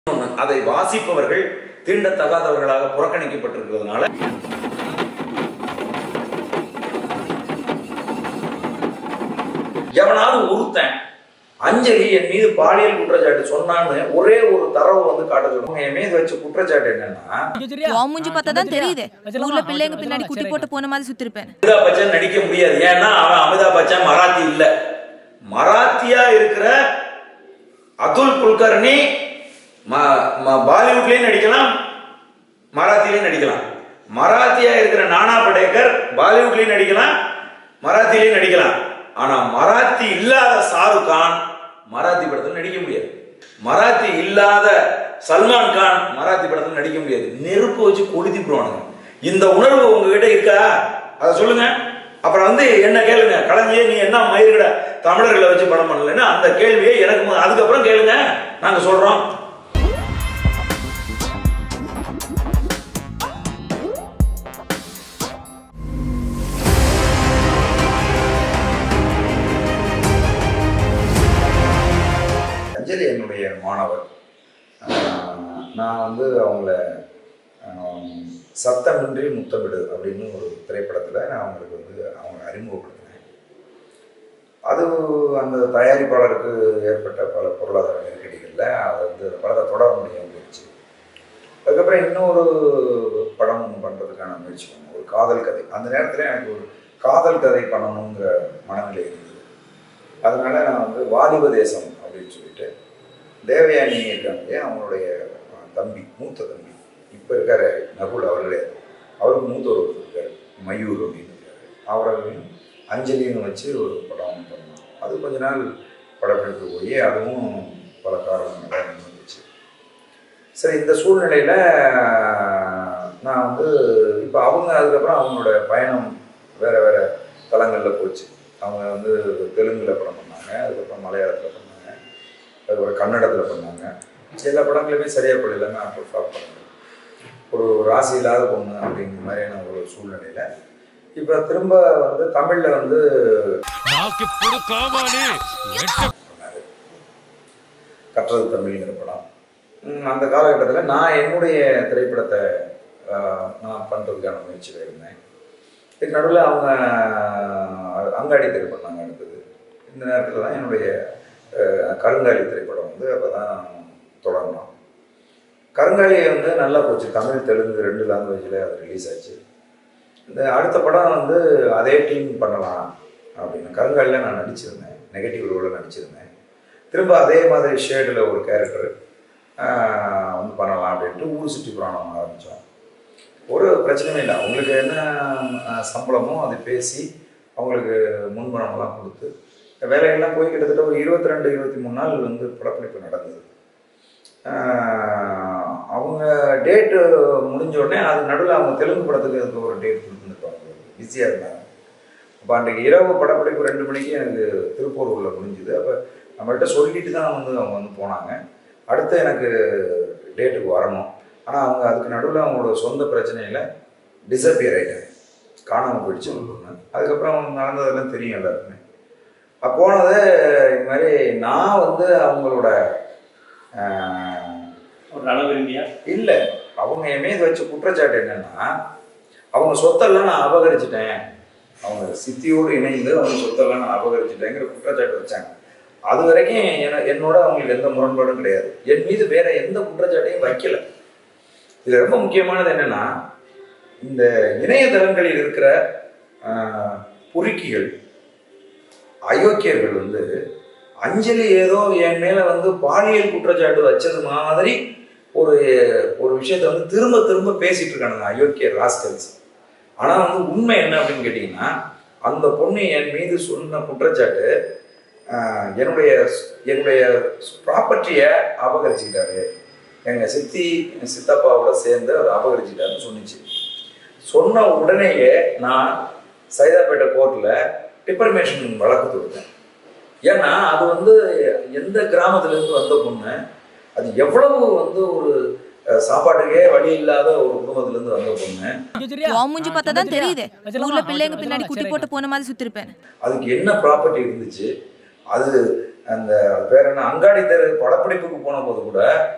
அதை வாசிப்பவர்கள் தீண்டத்தகாதவர்களாக புறக்கணிக்கப்பட்டிருக்கிறதுனால எவனாவது ஒருத்தன் அஞ்சலி என் மீது பாலியல் குற்றச்சாட்டு சொன்னான்னு ஒரே ஒரு தரவு வந்து காட்ட சொல்லுவாங்க என் மீது வச்ச குற்றச்சாட்டு என்னன்னா உன் மூஞ்சி பார்த்தா தான் தெரியுது ஊர்ல பிள்ளைங்க பின்னாடி குட்டி போட்டு போன மாதிரி சுத்திருப்பேன் அமிதாப் பச்சன் நடிக்க முடியாது ஏன்னா அவன் அமிதாப் பச்சன் மராத்தி இல்ல மராத்தியா இருக்கிற அதுல் குல்கர்னி ம- ம- பாலிவுட்லயும் நடிக்கலாம் மராத்திலையும் நடிக்கலாம் மராத்தியா இருக்கிற நானா படேக்கர் பாலிவுட்லயும் நடிக்கலாம் மராத்திலையும் நடிக்கலாம் ஆனா மராத்தி இல்லாத ஷாருக் கான் மராத்தி படத்தில் நடிக்க முடியாது மராத்தி இல்லாத சல்மான் கான் மராத்தி படத்தில் நடிக்க முடியாது நெருப்பு வச்சு கொளுத்தி போடுவானுங்க இந்த உணர்வு உங்ககிட்ட இருக்கா அதை சொல்லுங்க அப்புறம் வந்து என்ன கேளுங்க கலைஞர் நீ என்ன மயிர்கிட தமிழர்களை வச்சு படம் பண்ணலன்னு அந்த கேள்வியை எனக்கு மு- அதுக்கப்புறம் கேளுங்க நாங்க சொல்றோம் அஞ்சலி என்னுடைய மாணவர் ஆஹ் நான் வந்து அவங்கள ஆஹ் சத்தமின்றி முத்தமிடு அப்படின்னு ஒரு திரைப்படத்தில் நான் அவங்களுக்கு வந்து அவங்க அறிமுகப்படுத்தினேன் அது அந்த தயாரிப்பாளருக்கு ஏற்பட்ட பல பொருளாதார நெருக்கடிகளில் அதை வந்து அந்த படத்தை தொடர முடியாமல் போயிடுச்சு அதுக்கப்புறம் இன்னொரு படம் பண்ணுறதுக்கான முயற்சி பண்ணேன் ஒரு காதல் கதை அந்த நேரத்தில் எனக்கு ஒரு காதல் கதை பண்ணணுங்கிற மனநிலை இருந்தது அதனால நான் வந்து வாலிப தேசம் அப்படின்னு சொல்லிட்டு தேவயானி இருக்காங்க இல்லையா, அவங்களுடைய அஹ், தம்பி மூத்த தம்பி இப்போ இருக்காரு நகுல் அவர்களே அவருக்கு மூத்த ஒரு இருக்காரு மயூர் அப்படின்னு இருக்காரு அவரையும் அஞ்சலியும் வச்சு ஒரு படம் பண்ணோம் அது கொஞ்ச நாள் படப்பிடிப்பு போய் அதுவும் பல காரணங்களாக வந்துச்சு சரி இந்த சூழ்நிலையில் நான் வந்து இப்போ அவங்க அதுக்கப்புறம் அவங்களோட பயணம் வேறு வேறு தளங்களில் போச்சு அவங்க வந்து தெலுங்குல படம் பண்ணாங்க அதுக்கப்புறம் மலையாளத்தில் பண்ணாங்க அதுக்கப்புறம் கன்னடத்தில் பண்ணாங்க எல்லா படங்களுமே சரியாக போல எல்லாமே அப்போ ஃப்ளாப் பண்ணாங்க ஒரு ராசி இல்லாத பொண்ணு அப்படிங்கிற மாதிரியான ஒரு சூழ்நிலையில் இப்போ திரும்ப வந்து தமிழில் வந்து பண்ணாரு கற்றது தமிழ்ங்கிற படம் ம், அந்த காலகட்டத்தில் நான் என்னுடைய திரைப்படத்தை ஆஹ், நான் பண்ணுறதுக்கான முயற்சியில் இருந்தேன் இதுக்கு நடுவில் அவங்க ஆஹ், அங்காடி திரைப்படம் நாங்கள் எடுத்தது இந்த நேரத்தில் தான் என்னுடைய ஆஹ், கருங்காலி திரைப்படம் வந்து அப்போ தான் தொடங்கினோம் கருங்காலி வந்து நல்லா போச்சு தமிழ் தெலுங்கு ரெண்டு லாங்குவேஜில் அது ரிலீஸ் ஆச்சு இந்த அடுத்த படம் வந்து அதே டீம் பண்ணலாம் அப்படின்னு கருங்காலியில் நான் நடிச்சிருந்தேன் நெகட்டிவ் ரோலில் நடிச்சிருந்தேன் திரும்ப அதே மாதிரி ஷேடில் ஒரு கேரக்டர் வந்து பண்ணலாம் அப்படின்ட்டு ஊர் சுற்றி புராணம் ஆரம்பித்தோம் ஒரு பிரச்சனையும் இல்லை அவங்களுக்கு என்ன ஆஹ், சம்பளமோ அதை பேசி அவங்களுக்கு முன்பணமெல்லாம் கொடுத்து வேலையெல்லாம் போய் கிட்டத்தட்ட ஒரு இருபத்தி ரெண்டு இருபத்தி மூணு நாள் வந்து படப்பிடிப்பு நடந்தது ஆஹ், அவங்க டேட்டு முடிஞ்ச உடனே அது நடுவில் அவங்க தெலுங்கு படத்துக்கு அதுக்கு ஒரு டேட் கொடுத்துருப்பாங்க பிஸியாக இருந்தாங்க அப்போ அன்றைக்கு இரவு படப்பிடிப்பு ரெண்டு மணிக்கு எனக்கு திருப்பூரூரில் முடிஞ்சுது அப்போ நம்மள்கிட்ட சொல்லிட்டு தான் வந்து அவங்க வந்து போனாங்க அடுத்து எனக்கு டேட்டுக்கு வரணும் ஆனால் அவங்க அதுக்கு நடுவில் அவங்களோட சொந்த பிரச்சனையில் டிசப்பியர் ஆகிட்டாங்க காணாமல் போயிடுச்சு அந்த பொண்ணு அதுக்கப்புறம் நடந்ததெல்லாம் தெரியும் எல்லாருக்குமே அப்போ போனது இது மாதிரி நான் வந்து அவங்களோட ஆஹ், ஒரு நல விரும்பியா இல்லை அவங்க என் மீது வச்ச குற்றச்சாட்டு என்னன்னா அவங்க சொத்தெல்லாம் நான் அபகரிச்சிட்டேன் அவங்க சித்தியோடு இணைந்து அவங்க சொத்தெல்லாம் நான் அபகரிச்சிட்டேங்கிற குற்றச்சாட்டு வச்சாங்க அது வரைக்கும் என- என்னோட அவங்களுக்கு எந்த முரண்பாடும் கிடையாது என் மீது வேற எந்த குற்றச்சாட்டையும் வைக்கல இது ரொம்ப முக்கியமானது என்னன்னா இந்த இணையதளங்களில் இருக்கிற ஆஹ், பொறுக்கிகள் அயோக்கியர்கள் வந்து அஞ்சலி ஏதோ என் மேல வந்து பாலியல் குற்றச்சாட்டு வச்சது மாதிரி ஒரு ஒரு விஷயத்த வந்து திரும்ப திரும்ப பேசிட்டு இருக்கானுங்க அயோக்கிய ராஸ்கல்ஸ் ஆனா வந்து உண்மை என்ன அப்படின்னு கேட்டீங்கன்னா அந்த பொண்ணு என் மீது சொன்ன குற்றச்சாட்டு ஆஹ், என்னுடைய என்னுடைய ப்ராப்பர்ட்டியை அபகரிச்சுக்கிட்டாரு எங்க சித்தி சித்தப்பாவோட சேர்ந்து அவர் அபகரிச்சுட்டாருன்னு சொன்னிச்சு சொன்ன உடனேயே நான் சைதாப்பேட்டை கோர்ட்டில் டிப்பர்மேஷன் வழக்கு தொடுத்தேன் ஏன்னா அது வந்து எந்த கிராமத்துலேருந்து வந்த பொண்ணு அது எவ்வளவு வந்து ஒரு அஹ், சாப்பாட்டுக்கே வழி இல்லாத ஒரு குடும்பத்திலேருந்து வந்த பொண்ணு உன் மூஞ்சி பார்த்தா தான் தெரியுது ஊர்ல பிள்ளைங்க பின்னாடி குட்டி போட்டு போன மாதிரி சுத்திருப்பேன் அதுக்கு என்ன ப்ராப்பர்ட்டி இருந்துச்சு அது அந்த அது பேர் என்ன அங்காடி தெரு படப்பிடிப்புக்கு போன போது கூட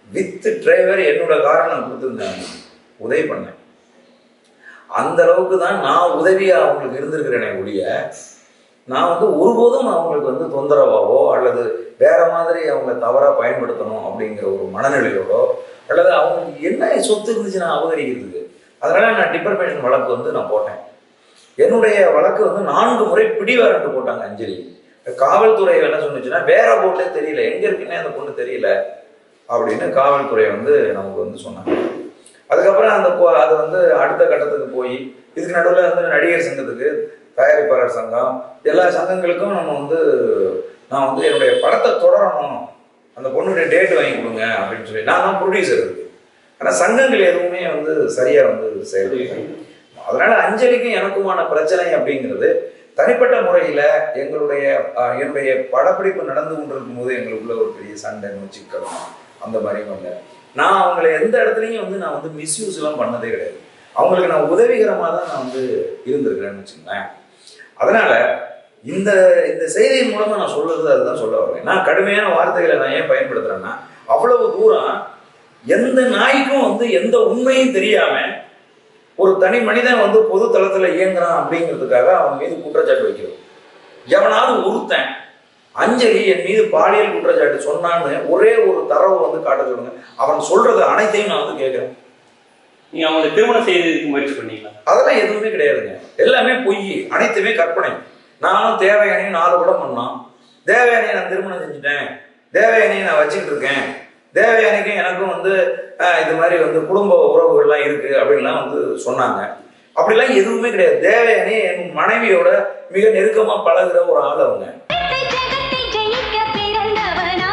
வித் டிரைவர் என்னோட காரை நான் கொடுத்துருந்தேன் உதவி பண்ணேன் அந்த அளவுக்கு தான் நான் உதவியா அவங்களுக்கு இருந்திருக்கிறேனே ஒழிய நான் வந்து ஒருபோதும் அவங்களுக்கு வந்து தொந்தரவாவோ அல்லது வேற மாதிரி அவங்கள தவறா பயன்படுத்தணும் அப்படிங்கிற ஒரு மனநிலையோடோ அல்லது அவங்களுக்கு என்ன சொத்து இருந்துச்சு நான் அபகரிக்கிறதுக்கு அதனால நான் டிபர்மேஷன் வழக்கு வந்து நான் போட்டேன் என்னுடைய வழக்கு வந்து நான்கு முறை பிடிவாரண்டு போட்டாங்க அஞ்சலி காவல்துறை என்ன சொன்னுச்சுன்னா வேற போட்டே தெரியல எங்க இருக்குன்னே அந்த பொண்ணு தெரியல அப்படின்னு காவல்துறை வந்து நமக்கு வந்து சொன்னாங்க அதுக்கப்புறம் அந்த பொ- அது வந்து அடுத்த கட்டத்துக்கு போய் இதுக்கு நடுவில் வந்து நடிகர் சங்கத்துக்கு தயாரிப்பாளர் சங்கம் எல்லா சங்கங்களுக்கும் நம்ம வந்து நான் வந்து என்னுடைய படத்தை தொடரணும் அந்த பொண்ணுடைய டேட் வாங்கி கொடுங்க அப்படின்னு சொல்லி நான் தான் ப்ரொடியூசர் இருக்கு ஆனால் சங்கங்கள் எதுவுமே வந்து சரியா வந்து செயல்படுது அதனால அஞ்சலிக்கும் எனக்குமான பிரச்சனை அப்படிங்கிறது தனிப்பட்ட முறையில எங்களுடைய அஹ், என்னுடைய படப்பிடிப்பு நடந்து கொண்டிருக்கும் போது எங்களுக்குள்ள ஒரு பெரிய சண்டை சிக்கலும் அந்த மாதிரியும் இல்லை நான் அவங்களை எந்த இடத்துலையும் வந்து நான் வந்து மிஸ்யூஸ் எல்லாம் பண்ணதே கிடையாது அவங்களுக்கு நான் உதவிகரமாக தான் நான் வந்து இருந்திருக்கிறேன்னு வச்சுங்களேன் அதனால இந்த இந்த செய்தியின் மூலமா நான் சொல்றது அதுதான் சொல்ல வரேன் நான் கடுமையான வார்த்தைகளை நான் ஏன் பயன்படுத்துறேன்னா அவ்வளவு தூரம் எந்த நாய்க்கும் வந்து எந்த உண்மையும் தெரியாம ஒரு தனி மனிதன் வந்து பொது தளத்துல இயங்குறான் அப்படிங்கிறதுக்காக அவன் மீது குற்றச்சாட்டு வைக்கிறது எவனாவது ஒருத்தன் அஞ்சலி என் மீது பாலியல் குற்றச்சாட்டு சொன்னான்னு ஒரே ஒரு தரவை வந்து காட்ட சொல்லுங்க அவன் சொல்றது அனைத்தையும் நான் வந்து கேட்கிறேன் நீங்க அவங்களை திருமணம் செய்யறதுக்கு முயற்சி பண்ணீங்களா அதெல்லாம் எதுவுமே கிடையாதுங்க எல்லாமே பொய் அனைத்துமே கற்பனை நானும் தேவயானையும் நாலு படம் பண்ணோம் தேவயானையை நான் திருமணம் செஞ்சுட்டேன் தேவயானையை நான் வச்சுக்கிட்டு இருக்கேன் தேவயானைக்கும் எனக்கும் வந்து ஆஹ், இது மாதிரி வந்து குடும்ப உறவுகள்லாம் இருக்கு அப்படின்லாம் வந்து சொன்னாங்க அப்படிலாம் எதுவுமே கிடையாது தேவயானி என் மனைவியோட மிக நெருக்கமா பழகுற ஒரு ஆள் அவங்க ஜெகத்தை ஜெயிக்க பிறந்தவனா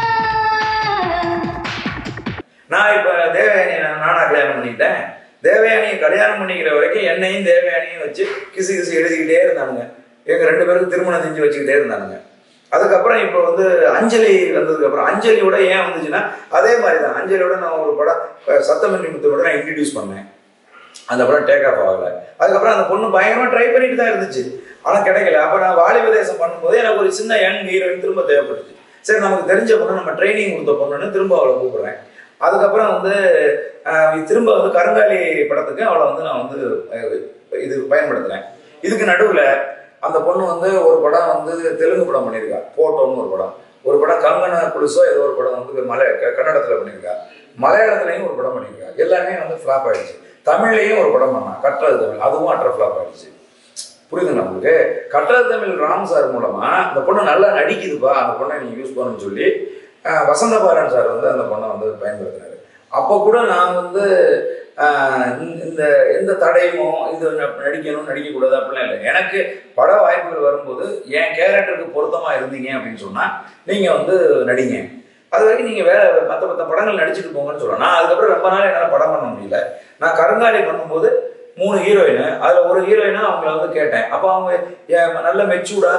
நான் இப்ப தேவயானியை நான் நானா கல்யாணம் பண்ணிக்கிட்டேன் தேவயானியை கல்யாணம் பண்ணிக்கிற வரைக்கும் என்னையும் தேவயானியும் வச்சு கிசு கிசு எழுதிக்கிட்டே இருந்தானுங்க எங்க ரெண்டு பேரும் திருமணம் செஞ்சு வச்சுக்கிட்டே இருந்தானுங்க அதுக்கப்புறம் இப்போ வந்து அஞ்சலி வந்ததுக்கு அப்புறம் அஞ்சலியோட ஏன் வந்துச்சுன்னா அதே மாதிரி தான் அஞ்சலியோட நான் ஒரு படம் அஹ், சத்தமின்றி முத்தோட நான் இன்ட்ரடியூஸ் பண்ணேன் அந்த படம் டேக் ஆஃப் ஆகல அதுக்கப்புறம் அந்த பொண்ணு பயங்கரமா ட்ரை பண்ணிட்டு தான் இருந்துச்சு ஆனா கிடைக்கல அப்ப நான் வாலிப தேசம் பண்ணும்போது எனக்கு ஒரு சின்ன யங் ஹீரோயின் திரும்ப தேவைப்பட்டுச்சு சரி நமக்கு தெரிஞ்ச பொண்ணு நம்ம ட்ரைனிங் கொடுத்த பொண்ணுன்னு திரும்ப அவளை கூப்பிடுறேன் அதுக்கப்புறம் வந்து ஆஹ், திரும்ப வந்து கருங்காலி படத்துக்கு அவளை வந்து நான் வந்து அஹ், இது பயன்படுத்தினேன் இதுக்கு நடுவுல அந்த பொண்ணு வந்து ஒரு படம் வந்து தெலுங்கு படம் பண்ணியிருக்கா போட்டோன்னு ஒரு படம் ஒரு படம் கங்கன புலிசோ ஏதோ ஒரு படம் வந்து மலை க- கன்னடத்துல பண்ணியிருக்கா மலையாளத்துலயும் ஒரு படம் பண்ணியிருக்கா எல்லாமே வந்து ஃபிளாப் ஆயிடுச்சு தமிழ்லயும் ஒரு படம் பண்ணா கட்டுறது தமிழ் அதுவும் அட்டர் ஃபிளாப் ஆயிடுச்சு புரியுதுங்களா உங்களுக்கு கட்டுறது தமிழ் ராம் சார் மூலமா அந்த பொண்ணு நல்லா நடிக்குதுப்பா அந்த பொண்ணை நீங்க யூஸ் பண்ணுன்னு சொல்லி ஆஹ், வசந்த பாலன் சார் வந்து அந்த பொண்ணை வந்து பயன்படுத்தினாரு அப்போ கூட நான் வந்து ஆஹ், இந்த- இந்த எந்த தடையுமோ இது ந- நடிக்கணும் நடிக்கக்கூடாது அப்படிலாம் இல்லை எனக்கு பட வாய்ப்புகள் வரும்போது என் கேரக்டருக்கு பொருத்தமா இருந்தீங்க அப்படின்னு சொன்னா நீங்க வந்து நடிங்க அது வரைக்கும் நீங்க வேற மற்ற மற்ற படங்கள் நடிச்சுட்டு போங்கன்னு சொல்லலாம் நான் அதுக்கப்புறம் ரொம்ப நாள் என்னால் படம் பண்ண முடியல நான் கருங்காலி பண்ணும்போது மூணு ஹீரோயின் அதுல ஒரு ஹீரோயினா அவங்கள வந்து கேட்டேன் அப்போ அவங்க என் நல்ல மெச்சூர்டா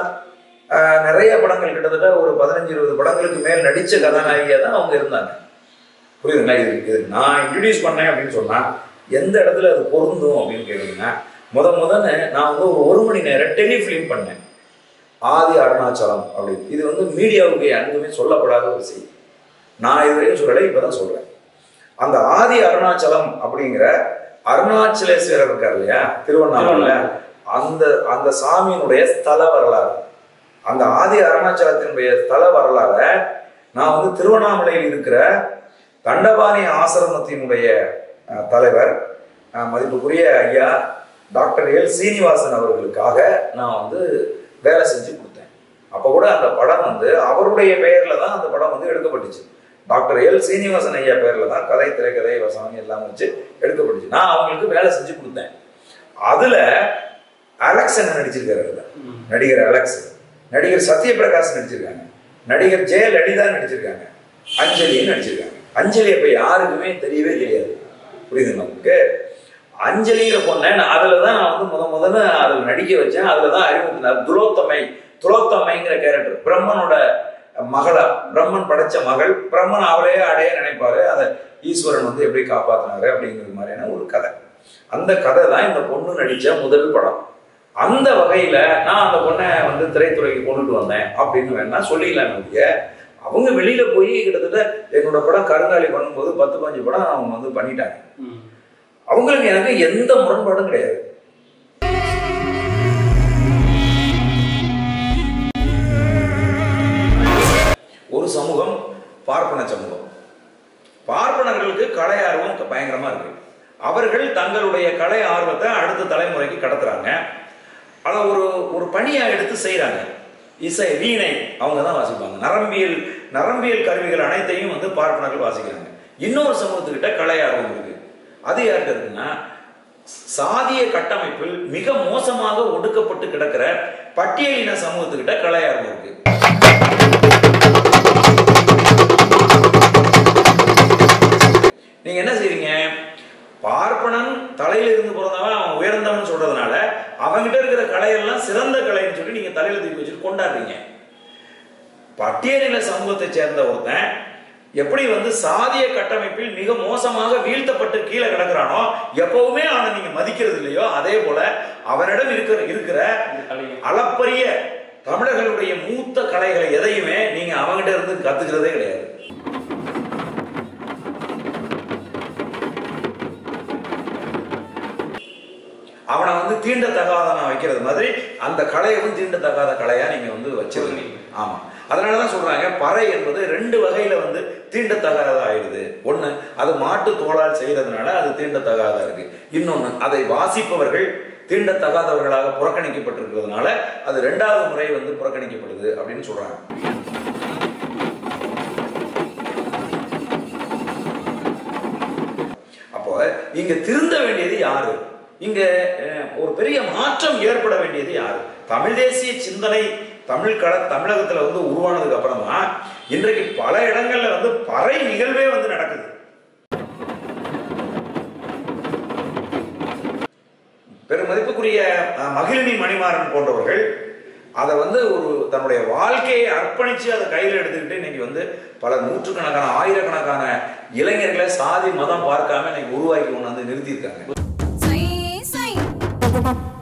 நிறைய படங்கள் கிட்டத்தட்ட ஒரு பதினஞ்சு இருபது படங்களுக்கு மேல் நடிச்ச கதாநாயகியா தான் அவங்க இருந்தாங்க புரியுதுங்களா இது இது நான் இன்ட்ரடியூஸ் பண்ணேன் அப்படின்னு சொன்னா எந்த இடத்துல அது பொருந்தும் அப்படின்னு கேட்டீங்கன்னா முத முதன்னு நான் வந்து ஒரு ஒரு மணி நேரம் டெலிஃபிலிம் பண்ணேன் ஆதி அருணாச்சலம் அப்படின்னு இது வந்து மீடியாவுக்கு யாருக்குமே சொல்லப்படாத ஒரு செய்தி நான் இது வரைக்கும் சொல்லலை இப்பதான் சொல்றேன் அந்த ஆதி அருணாச்சலம் அப்படிங்கிற அருணாச்சலேஸ்வரர் இருக்கார் இல்லையா திருவண்ணாமலை அந்த அந்த சாமியினுடைய ஸ்தல வரலாறு அந்த ஆதி அருணாச்சலத்தினுடைய ஸ்தல வரலாறை நான் வந்து திருவண்ணாமலையில் இருக்கிற தண்டபாணி ஆசிரமத்தினுடைய அஹ், தலைவர் அஹ், மதிப்புக்குரிய ஐயா டாக்டர் எல் சீனிவாசன் அவர்களுக்காக நான் வந்து வேலை செஞ்சு கொடுத்தேன் அப்போ கூட அந்த படம் வந்து அவருடைய பெயர்ல தான் அந்த படம் வந்து எடுக்கப்பட்டுச்சு டாக்டர் எல் சீனிவாசன் ஐயா பேர்ல தான் கதை திரைக்கதை வசனம் எல்லாம் வச்சு எடுக்கப்பட்டுச்சு நான் அவங்களுக்கு வேலை செஞ்சு கொடுத்தேன் அதுல அலெக்ஸ் என்ன நடிச்சிருக்காரு அதுல நடிகர் அலெக்ஸ் நடிகர் சத்யபிரகாஷ் நடிச்சிருக்காங்க நடிகர் ஜெய லலிதா நடிச்சிருக்காங்க அஞ்சலியும் நடிச்சிருக்காங்க அஞ்சலி அப்ப யாருக்குமே தெரியவே தெரியாது புரியுதுங்களா உங்களுக்கு அஞ்சலிங்கிற பொண்ணை நான் அதுல தான் நான் வந்து முத முதல்ல அதுல நடிக்க வச்சேன் அதுல தான் அறிமுகத்தினார் துலோத்தமை துலோத்தமைங்கிற கேரக்டர் பிரம்மனோட மகளா பிரம்மன் படைச்ச மகள் பிரம்மன் அவரையே அடைய நினைப்பாரு அதை ஈஸ்வரன் வந்து எப்படி காப்பாத்தினாரு அப்படிங்கிற மாதிரியான ஒரு கதை அந்த கதை தான் இந்த பொண்ணு நடிச்ச முதல் படம் அந்த வகையில நான் அந்த பொண்ணை வந்து திரைத்துறைக்கு கொண்டுட்டு வந்தேன் அப்படின்னு வேணா சொல்லிடலாம் ஒழிய அவங்க வெளியில போய் கிட்டத்தட்ட என்னோட படம் கருங்காலி பண்ணும்போது பத்து பாஞ்சு படம் அவங்க வந்து பண்ணிட்டாங்க ம். அவங்களுக்கு எனக்கு எந்த முரண்பாடும் கிடையாது ஒரு சமூகம் பார்ப்பன சமூகம் பார்ப்பனர்களுக்கு கலை ஆர்வம் பயங்கரமா இருக்கு அவர்கள் தங்களுடைய கலை ஆர்வத்தை அடுத்த தலைமுறைக்கு கடத்துறாங்க அதை ஒரு ஒரு பணியா எடுத்து செய்றாங்க இசை வீணை அவங்க தான் வாசிப்பாங்க நரம்பியல் நரம்பியல் கருவிகள் அனைத்தையும் வந்து பார்ப்பனர்கள் வாசிக்கிறாங்க இன்னொரு சமூகத்துக்கிட்ட கலை ஆர்வம் இருக்கு அது யார்கிட்ட இருக்குன்னா சாதிய கட்டமைப்பில் மிக மோசமாக ஒடுக்கப்பட்டு கிடக்கிற பட்டியலின சமூகத்துக்கிட்ட கலை ஆர்வம் இருக்கு நீங்க என்ன செய்றீங்க பார்ப்பனன் தலையில இருந்து பிறந்தவன் அவன் உயர்ந்தவன் சொல்றதுனால அவன்கிட்ட இருக்கிற கலையெல்லாம் சிறந்த கலைன்னு சொல்லி நீங்க தலையில தூக்கி வச்சுட்டு கொண்டாடுறீங்க பட்டியலின சமூகத்தை சேர்ந்த ஒருத்தன் எப்படி வந்து சாதிய கட்டமைப்பில் மிக மோசமாக வீழ்த்தப்பட்டு கீழே கிடக்குறானோ எப்பவுமே அவனை நீங்க மதிக்கிறது இல்லையோ அதே போல அவனிடம் இருக்கிற இருக்கிற இந்த கலையை அளப்பரிய தமிழர்களுடைய மூத்த கலைகளை எதையுமே நீங்க அவங்கிட்ட இருந்து கத்துக்கிறதே கிடையாது அவனை வந்து தீண்டத்தகாதவனா வைக்கிறது மாதிரி அந்த கலையவும் தீண்டத்தகாத கலையா நீங்க வந்து வச்சிருக்கீங்க ஆமா அதனாலதான் சொல்றாங்க பறை என்பது ரெண்டு வகையில வந்து தீண்டத்தகாததா ஆயிடுது ஒண்ணு அது மாட்டு தோளால் செய்யறதுனால அது தீண்டத்தகாதா இருக்கு இன்னொன்னு அதை வாசிப்பவர்கள் தீண்டத்தகாதவர்களாக புறக்கணிக்கப்பட்டிருக்கிறதுனால அது ரெண்டாவது முறை வந்து புறக்கணிக்கப்படுது அப்படின்னு சொல்றாங்க அப்போ இங்க திருந்த வேண்டியது யாரு இங்க அஹ், ஒரு பெரிய மாற்றம் ஏற்பட வேண்டியது யாரு தமிழ் தேசிய சிந்தனை தமிழ் கல தமிழகத்துல வந்து உருவானதுக்கு அப்புறம் தான் இன்றைக்கு பல இடங்கள்ல வந்து பறை நிகழ்வே வந்து நடக்குது பெருமதிப்புக்குரிய அஹ், மகிழினி மணிமாறன் போன்றவர்கள் அதை வந்து ஒரு தன்னுடைய வாழ்க்கையை அர்ப்பணிச்சு அதை கையில் எடுத்துக்கிட்டு இன்னைக்கு வந்து பல நூற்றுக்கணக்கான ஆயிரக்கணக்கான இளைஞர்களை சாதி மதம் பார்க்காம இன்னைக்கு உருவாக்கி கொண்டு வந்து நிறுத்தியிருக்காங்க Say, say.